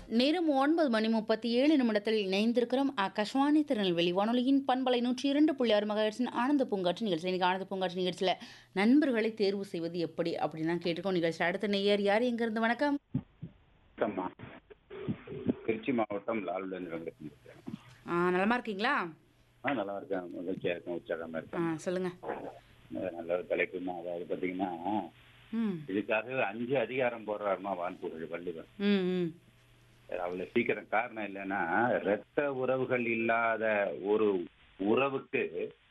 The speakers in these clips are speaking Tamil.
நேரம் ஒன்பது மணி முப்பத்தி ஏழு நிமிடத்தில் இணைந்திருக்கிறோம் ஆகாஷ்வாணி திருநெல்வேலி வானொலியின் பண்பலை நூற்றி இரண்டு புள்ளி ஆறு மகாட்சின் ஆனந்த பூங்காற்று நிகழ்ச்சி இன்னைக்கு ஆனந்த பூங்காற்று நிகழ்ச்சியில் நண்பர்களை தேர்வு செய்வது எப்படி அப்படின்னு தான் கேட்டிருக்கோம் நிகழ்ச்சி அடுத்த நேயர் யார் எங்கிருந்து வணக்கம் வணக்கம்மா திருச்சி மாவட்டம் லால்வேந்திர வெங்கடேசன் பேசுறேன். ஆ, நலமா இருக்கீங்களா ஆ நல்லா இருக்கேன் மகிழ்ச்சியா இருக்கேன் உற்சாகமா ஆ இருக்கேன் சொல்லுங்க அஹ் நல்ல ஒரு தலைப்புமா அதாவது பார்த்தீங்கன்னா ம் இதுக்காக அஞ்சு அதிகாரம் போடுறாருமா வான்புகழ் வள்ளுவர் ம் ம் அவ்வளவு சீக்கிரம் காரணம் இல்லைன்னா இரத்த உறவுகள் இல்லாத ஒரு உறவுக்கு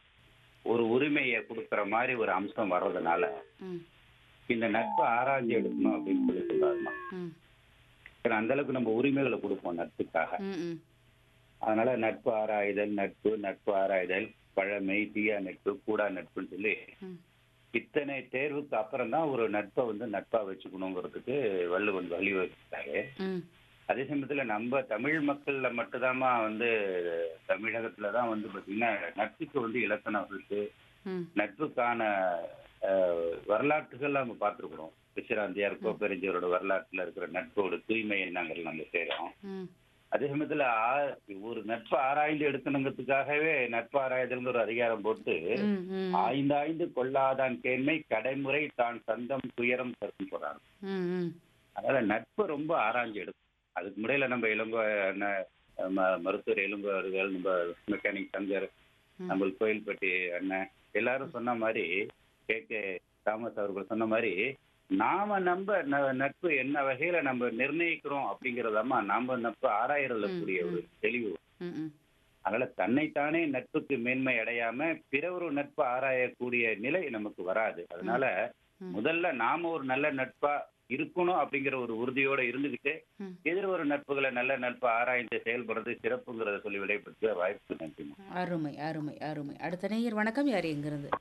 ஒரு உரிமையை கொடுக்கிற மாதிரி ஒரு அம்சம் வர்றதுனால ம் இந்த நட்பு ஆராய்ச்சி எடுக்கணும் அப்படின்னு சொல்லி சொல்றாருமா ம் ஏன்னா அந்த அளவுக்கு நம்ம உரிமைகளை கொடுப்போம் நட்புக்காக ம் ம் அதனால நட்பு ஆராய்தல் நட்பு நட்பு ஆராய்தல் பழமை தீயா நட்பு கூடா நட்புன்னு சொல்லி ம் இத்தனை தேர்வுக்கு அப்புறம் தான் ஒரு நட்பை வந்து நட்பா வச்சுக்கணுங்கிறதுக்கு வள்ளுவன் வலியுறுத்தாரு ம் அதே சமயத்துல நம்ம தமிழ் மக்கள்ல மட்டும்தாம்மா வந்து தமிழகத்துல தான் வந்து பாத்தீங்கன்னா நட்புக்கு வந்து இலக்கணம் இருக்கு ம் நட்புக்கான அஹ், வரலாற்றுகள் நம்ம பார்த்துருக்குறோம் பிசிராந்தியார் கோப்பெருஞ்சியரோட வரலாற்றுல இருக்கிற நட்போட தூய்மை எண்ணங்கள் நம்ம செய்றோம் ம் அதே சமயத்துல ஆ- ஒரு நட்பு ஆராய்ந்து எடுக்கணுங்கிறதுக்காகவே நட்பு ஆராய்தல்ங்கிற ஒரு அதிகாரம் போட்டு ம் ம் ஆய்ந்தாய்ந்து கொள்ளாதான் கேண்மை கடைமுறை தான் சந்தம் துயரம் தரும் சொல்றாங்க ம் ம் அதனால நட்பு ரொம்ப ஆராய்ஞ்சு எடுக்கும் அதுக்கு முறையில நம்ம இளங்கோ அண்ணன், ம- மருத்துவர் இளங்கோ அவர்கள் நம்ம மெக்கானிக் சங்கர் நம்ம கோயில்பட்டி அண்ணன் எல்லாரும் சொன்ன மாதிரி கே கே தாமஸ் அவர்கள் சொன்ன மாதிரி நாம நம்ப ந- நட்பு என்ன வகையில நம்ம நிர்ணயிக்கிறோம் அப்படிங்கறதாம்மா நாம நட்பு ஆராயறதுல கூடிய ஒரு தெளிவு ம் ம் அதனால தன்னைத்தானே நட்புக்கு மேன்மை அடையாம பிற ஒரு நட்பு ஆராயக்கூடிய நிலை நமக்கு வராது அதனால ம். முதல்ல நாம ஒரு நல்ல நட்பா இருக்கணும் அப்படிங்கிற ஒரு உறுதியோட இருந்துகிட்டு ம். எதிர் ஒரு நட்புகளை நல்ல நட்பு ஆராய்ந்து செயல்படுறது சிறப்புங்கிறத சொல்லி விடைபெற்ற வாய்ப்பு நன்றிமா அருமை அருமை அருமை அடுத்த நேயர் வணக்கம் யார் எங்கிருந்து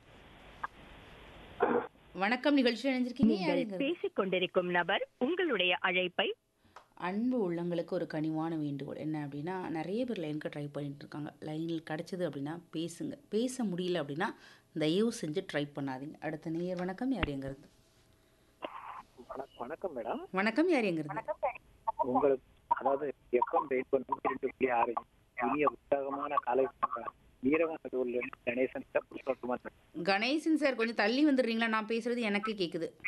வணக்கம் நிகழ்ச்சி இணைஞ்சிருக்கீங்க யார் நீங்கள் எங்கிருந்து? பேசிக் கொண்டிருக்கும் நபர் உங்களுடைய அழைப்பை அன்பு உள்ளங்களுக்கு ஒரு கனிவான வேண்டுகோள் என்ன அப்படின்னா நிறைய பேர் லைனுக்கு ட்ரை பண்ணிட்டு இருக்காங்க லைனில் கிடைச்சது அப்படின்னா பேசுங்க பேச முடியல அப்படின்னா தயவு செஞ்சு ட்ரை பண்ணாதீங்க அடுத்த நேயர் வணக்கம் யார் எங்கிருந்து வண- வணக்கம் மேடம் வணக்கம் யார் எங்கிருந்து உங்களுக்கு அதாவது எஃப்எம் ரெயின்போ நூற்றி ரெண்டு புள்ளி ஆறு இனிய உற்சாகமான காலை வணக்கம். வீரவநல்லூர்ல இருந்து Ganesan sir Pushpakumar madam. Ganesan sir கொஞ்சம் தள்ளி வந்துடுறீங்களா நான் பேசுறது எனக்கே கேட்குது